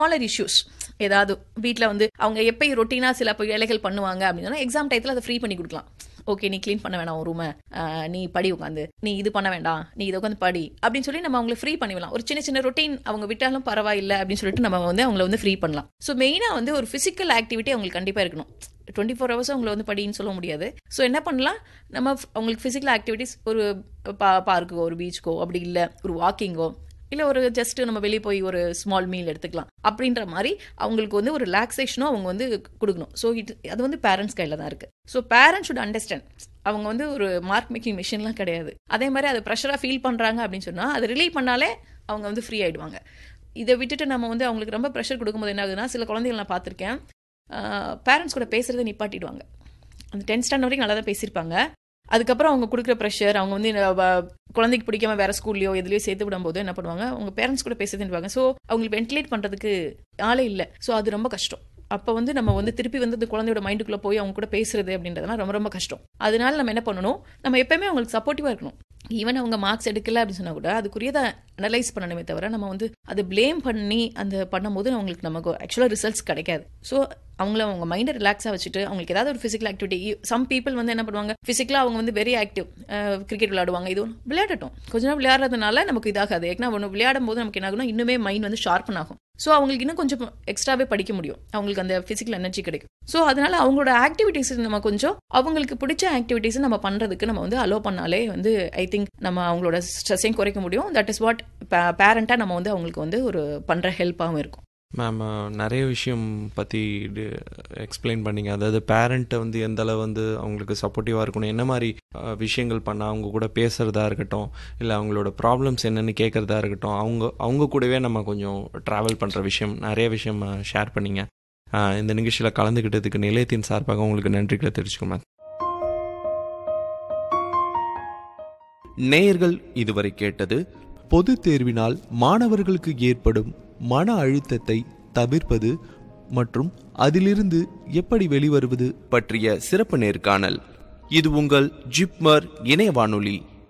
smaller issues ஏதாவது வீட்டில் வந்து அவங்க எப்பயும் ரொட்டீனாக சில இப்போ வேலைகள் பண்ணுவாங்க அப்படின்னா எக்ஸாம் டயத்தில் அதை ஃப்ரீ பண்ணி கொடுக்கலாம் ஓகே நீ க்ளீன் பண்ண வேணாம் உன் ரூமை நீ படி உட்காந்து நீ இது பண்ண வேண்டாம் நீ இதை உட்காந்து படி அப்படின்னு சொல்லி நம்ம அவங்களை ஃப்ரீ பண்ணிடலாம் ஒரு சின்ன சின்ன ரொட்டீன் அவங்க விட்டாலும் பரவாயில்லை அப்படின்னு சொல்லிட்டு நம்ம வந்து அவங்கள வந்து ஃப்ரீ பண்ணலாம் ஸோ மெயினாக வந்து ஒரு ஃபிசிக்கல் ஆக்டிவிட்டி அவங்களுக்கு கண்டிப்பாக இருக்கணும் டுவெண்ட்டி ஃபோர் ஹவர்ஸ் அவங்கள வந்து படின்னு சொல்ல முடியாது ஸோ என்ன பண்ணலாம் நம்ம அவங்களுக்கு ஃபிசிக்கல் ஆக்டிவிட்டிஸ் ஒரு பா பார்க்குக்கோ ஒரு பீச்சுக்கோ அப்படி இல்லை ஒரு வாக்கிங்கோ இல்லை ஒரு ஜஸ்ட் நம்ம வெளியே போய் ஒரு ஸ்மால் மீல் எடுத்துக்கலாம் அப்படின்ற மாதிரி அவங்களுக்கு வந்து ஒரு ரிலாக்ஸேஷனும் அவங்க வந்து கொடுக்கணும் ஸோ இது அது வந்து பேரண்ட்ஸ் கையில் தான் இருக்குது ஸோ பேரண்ட்ஸ் ஷுட் அண்டர்ஸ்டாண்ட் அவங்க வந்து ஒரு மார்க் மேக்கிங் மிஷின்லாம் கிடையாது அதே மாதிரி அதை ப்ரெஷராக ஃபீல் பண்ணுறாங்க அப்படின்னு சொன்னால் அதை ரிலீவ் பண்ணாலே அவங்க வந்து ஃப்ரீ ஆகிடுவாங்க இதை விட்டுட்டு நம்ம வந்து அவங்களுக்கு ரொம்ப ப்ரெஷர் கொடுக்கும்போது என்ன ஆகுதுன்னா சில குழந்தைகள் நான் பார்த்துருக்கேன் பேரண்ட்ஸ் கூட பேசுகிறத நிப்பாட்டிடுவாங்க அந்த டென்த் ஸ்டாண்டர்ட் வரைக்கும் நல்லா தான் பேசியிருப்பாங்க அதுக்கப்புறம் அவங்க கொடுக்குற ப்ரெஷர் அவங்க வந்து குழந்தைக்கு பிடிக்காம வேற ஸ்கூல்லையோ எதுலையோ சேர்த்து விடும்போது என்ன பண்ணுவாங்க அவங்க பேரண்ட்ஸ் கூட பேசுதுன்னு ஸோ அவங்களுக்கு வென்டிலேட் பண்ணுறதுக்கு ஆளே இல்லை ஸோ அது ரொம்ப கஷ்டம் அப்போ வந்து நம்ம வந்து திருப்பி வந்து அந்த குழந்தையோட மைண்டுக்குள்ளே போய் அவங்க கூட பேசுறது அப்படின்றதுலாம் ரொம்ப ரொம்ப கஷ்டம் அதனால நம்ம என்ன பண்ணணும் நம்ம எப்பயுமே அவங்களுக்கு சப்போர்ட்டிவாக இருக்கணும் ஈவன் அவங்க மார்க்ஸ் எடுக்கல அப்படின்னு சொன்னா கூட அதுக்குரியதை அனலைஸ் பண்ணணுமே தவிர நம்ம வந்து அதை பிளேம் பண்ணி அந்த பண்ணும்போது அவங்களுக்கு நமக்கு ஆக்சுவலாக ரிசல்ட்ஸ் கிடைக்காது ஸோ அவங்கள அவங்க மைண்டை ரிலாக்ஸாக வச்சுட்டு அவங்களுக்கு ஏதாவது ஒரு ஃபிசிக்கல் ஆக்டிவிட்டி சம் பீப்புள் வந்து என்ன பண்ணுவாங்க ஃபிசிக்கலாக அவங்க வந்து வெரி ஆக்டிவ் கிரிக்கெட் விளையாடுவாங்க இது விளையாடட்டும் கொஞ்ச நேரம் விளையாடுறதுனால நமக்கு இதாகாது ஏன்னா ஒன்று விளையாடும் போது நமக்கு என்ன ஆகும்னா இன்னுமே மைண்ட் வந்து ஷார்ப்பன் ஆகும் ஸோ அவங்களுக்கு இன்னும் கொஞ்சம் எக்ஸ்ட்ராவே படிக்க முடியும் அவங்களுக்கு அந்த ஃபிசிக்கல் எனர்ஜி கிடைக்கும் ஸோ அதனால அவங்களோட ஆக்டிவிட்டீஸ் நம்ம கொஞ்சம் அவங்களுக்கு பிடிச்ச ஆக்டிவிட்டீஸ் நம்ம பண்ணுறதுக்கு நம்ம வந்து அலோ பண்ணாலே வந்து ஐ திங்க் நம்ம அவங்களோட ஸ்ட்ரெஸ்ஸையும் குறைக்க முடியும் தட் இஸ் வாட் பேரண்ட்டாக நம்ம வந்து அவங்களுக்கு வந்து ஒரு பண்ணுற ஹெல்ப்பாகவும் இருக்கும் மேம் நிறைய விஷயம் பற்றி எக்ஸ்பிளைன் பண்ணிங்க அதாவது பேரண்ட்டை வந்து எந்த அளவு வந்து அவங்களுக்கு சப்போர்ட்டிவாக இருக்கணும் என்ன மாதிரி விஷயங்கள் பண்ணால் அவங்க கூட பேசுகிறதா இருக்கட்டும் இல்லை அவங்களோட ப்ராப்ளம்ஸ் என்னென்னு கேட்குறதா இருக்கட்டும் அவங்க அவங்க கூடவே நம்ம கொஞ்சம் ட்ராவல் பண்ணுற விஷயம் நிறைய விஷயம் ஷேர் பண்ணிங்க இந்த நிகழ்ச்சியில் கலந்துக்கிட்டதுக்கு நிலையத்தின் சார்பாக உங்களுக்கு நன்றிகளை தெரிவிச்சுக்கோங்க நேயர்கள் இதுவரை கேட்டது பொது தேர்வினால் மாணவர்களுக்கு ஏற்படும் மன அழுத்தத்தை தவிர்ப்பது மற்றும் அதிலிருந்து எப்படி வெளிவருவது பற்றிய சிறப்பு நேர்காணல் இது உங்கள் ஜிப்மர் இணைய வானொலி